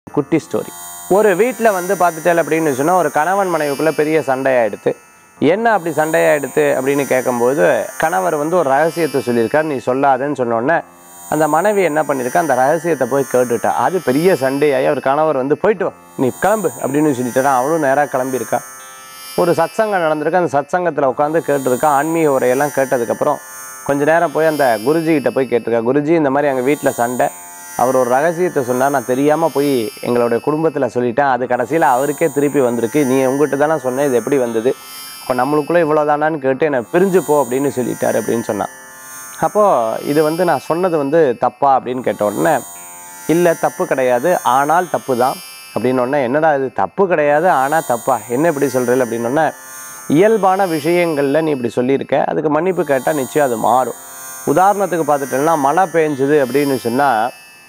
குட்டி ஸ்டோரி ஒரு வீட்டில் வந்து பார்த்துட்டேன் அப்படின்னு சொன்னால் ஒரு கணவன் மனைவிக்குள்ளே பெரிய சண்டையாயிடுத்து என்ன அப்படி சண்டையாயிடுத்து அப்படின்னு கேட்கும்போது கணவர் வந்து ஒரு ரகசியத்தை சொல்லியிருக்கார் நீ சொல்லாதேன்னு சொன்னோடனே அந்த மனைவி என்ன பண்ணியிருக்கா அந்த ரகசியத்தை போய் கேட்டுட்டா அது பெரிய சண்டையாகி அவர் கணவர் வந்து போயிட்டு வா நீ கிளம்பு அப்படின்னு சொல்லிட்டாரா அவளும் நேராக கிளம்பியிருக்கா ஒரு சத்சங்கம் நடந்திருக்கு அந்த சத்சங்கத்தில் உட்காந்து கேட்டிருக்கா ஆன்மீக உரையெல்லாம் கேட்டதுக்கப்புறம் கொஞ்ச நேரம் போய் அந்த குருஜி கிட்ட போய் கேட்டிருக்கா குருஜி இந்த மாதிரி எங்கள் வீட்டில் சண்டை அவர் ஒரு ரகசியத்தை சொன்னார் நான் தெரியாமல் போய் எங்களுடைய குடும்பத்தில் சொல்லிட்டேன் அது கடைசியில் அவருக்கே திருப்பி வந்திருக்கு நீ உங்ககிட்ட தானே சொன்னேன் இது எப்படி வந்தது அப்போ நம்மளுக்குள்ளே இவ்வளோ தானான்னு கேட்டு என்னை பிரிஞ்சு போ அப்படின்னு சொல்லிட்டாரு அப்படின்னு சொன்னான் அப்போது இது வந்து நான் சொன்னது வந்து தப்பா அப்படின்னு கேட்ட உடனே இல்லை தப்பு கிடையாது ஆனால் தப்பு தான் அப்படின்னு உடனே என்னடா இது தப்பு கிடையாது ஆனால் தப்பா என்ன இப்படி சொல்கிறீங்க அப்படின்னு இயல்பான விஷயங்களில் நீ இப்படி சொல்லியிருக்க அதுக்கு மன்னிப்பு கேட்டால் நிச்சயம் அது மாறும் உதாரணத்துக்கு பார்த்துட்டோம்னா மழை பெஞ்சுது அப்படின்னு சொன்னால்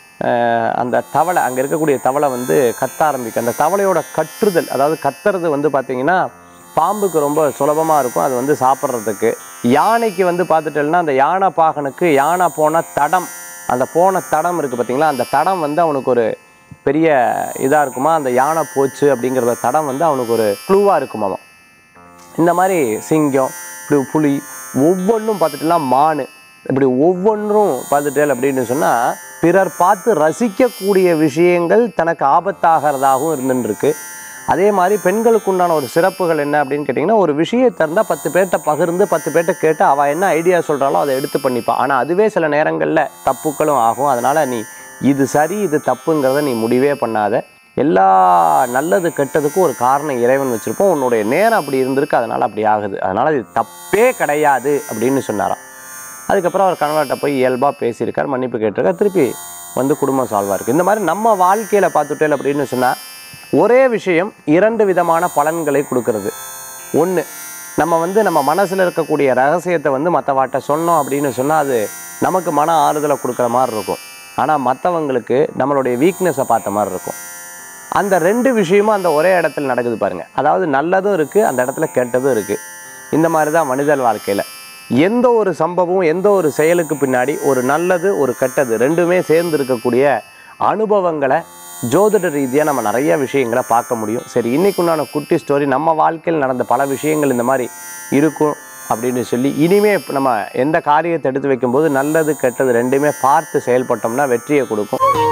அந்த தவளை அங்கே இருக்கக்கூடிய தவளை வந்து கத்த ஆரம்பிக்கும் அந்த தவளையோட கற்றுதல் அதாவது கத்துறது வந்து பார்த்திங்கன்னா பாம்புக்கு ரொம்ப சுலபமாக இருக்கும் அது வந்து சாப்பிட்றதுக்கு யானைக்கு வந்து பார்த்துட்டோம்னா அந்த யானை பாகனுக்கு யானை போன தடம் அந்த போன தடம் இருக்குது பார்த்தீங்களா அந்த தடம் வந்து அவனுக்கு ஒரு பெரிய இதாக இருக்குமா அந்த யானை போச்சு அப்படிங்கிறத தடம் வந்து அவனுக்கு ஒரு க்ளூவாக இருக்குமாமா இந்த மாதிரி சிங்கம் இப்படி புலி ஒவ்வொன்றும் பார்த்துட்டுனா மான் இப்படி ஒவ்வொன்றும் பார்த்துட்டேல் அப்படின்னு சொன்னால் பிறர் பார்த்து ரசிக்கக்கூடிய விஷயங்கள் தனக்கு ஆபத்தாகிறதாகவும் இருந்துருக்கு அதே மாதிரி பெண்களுக்கு உண்டான ஒரு சிறப்புகள் என்ன அப்படின்னு கேட்டிங்கன்னா ஒரு விஷயத்தை இருந்தால் பத்து பேர்கிட்ட பகிர்ந்து பத்து பேர்கிட்ட கேட்டு அவள் என்ன ஐடியா சொல்கிறாளோ அதை எடுத்து பண்ணிப்பாள் ஆனால் அதுவே சில நேரங்களில் தப்புக்களும் ஆகும் அதனால் நீ இது சரி இது தப்புங்கிறத நீ முடிவே பண்ணாத எல்லா நல்லது கெட்டதுக்கும் ஒரு காரணம் இறைவன் வச்சுருப்போம் உன்னுடைய நேரம் அப்படி இருந்திருக்கு அதனால் அப்படி ஆகுது அதனால் இது தப்பே கிடையாது அப்படின்னு சொன்னாராம் அதுக்கப்புறம் அவர் கணவர்கிட்ட போய் இயல்பாக பேசியிருக்கார் மன்னிப்பு கேட்டிருக்கார் திருப்பி வந்து குடும்பம் சால்வாக இருக்குது இந்த மாதிரி நம்ம வாழ்க்கையில் பார்த்துட்டேன் அப்படின்னு சொன்னால் ஒரே விஷயம் இரண்டு விதமான பலன்களை கொடுக்கறது ஒன்று நம்ம வந்து நம்ம மனசில் இருக்கக்கூடிய ரகசியத்தை வந்து மற்றவாட்ட சொன்னோம் அப்படின்னு சொன்னால் அது நமக்கு மன ஆறுதலை கொடுக்குற மாதிரி இருக்கும் ஆனால் மற்றவங்களுக்கு நம்மளுடைய வீக்னஸை பார்த்த மாதிரி இருக்கும் அந்த ரெண்டு விஷயமும் அந்த ஒரே இடத்துல நடக்குது பாருங்கள் அதாவது நல்லதும் இருக்குது அந்த இடத்துல கெட்டதும் இருக்குது இந்த மாதிரி தான் மனிதர் வாழ்க்கையில் எந்த ஒரு சம்பவம் எந்த ஒரு செயலுக்கு பின்னாடி ஒரு நல்லது ஒரு கெட்டது ரெண்டுமே சேர்ந்து இருக்கக்கூடிய அனுபவங்களை ஜோதிட ரீதியாக நம்ம நிறைய விஷயங்களை பார்க்க முடியும் சரி இன்னைக்கு உண்டான குட்டி ஸ்டோரி நம்ம வாழ்க்கையில் நடந்த பல விஷயங்கள் இந்த மாதிரி இருக்கும் அப்படின்னு சொல்லி இனிமே நம்ம எந்த காரியத்தை எடுத்து வைக்கும்போது நல்லது கெட்டது ரெண்டுமே பார்த்து செயல்பட்டோம்னா வெற்றியை கொடுக்கும்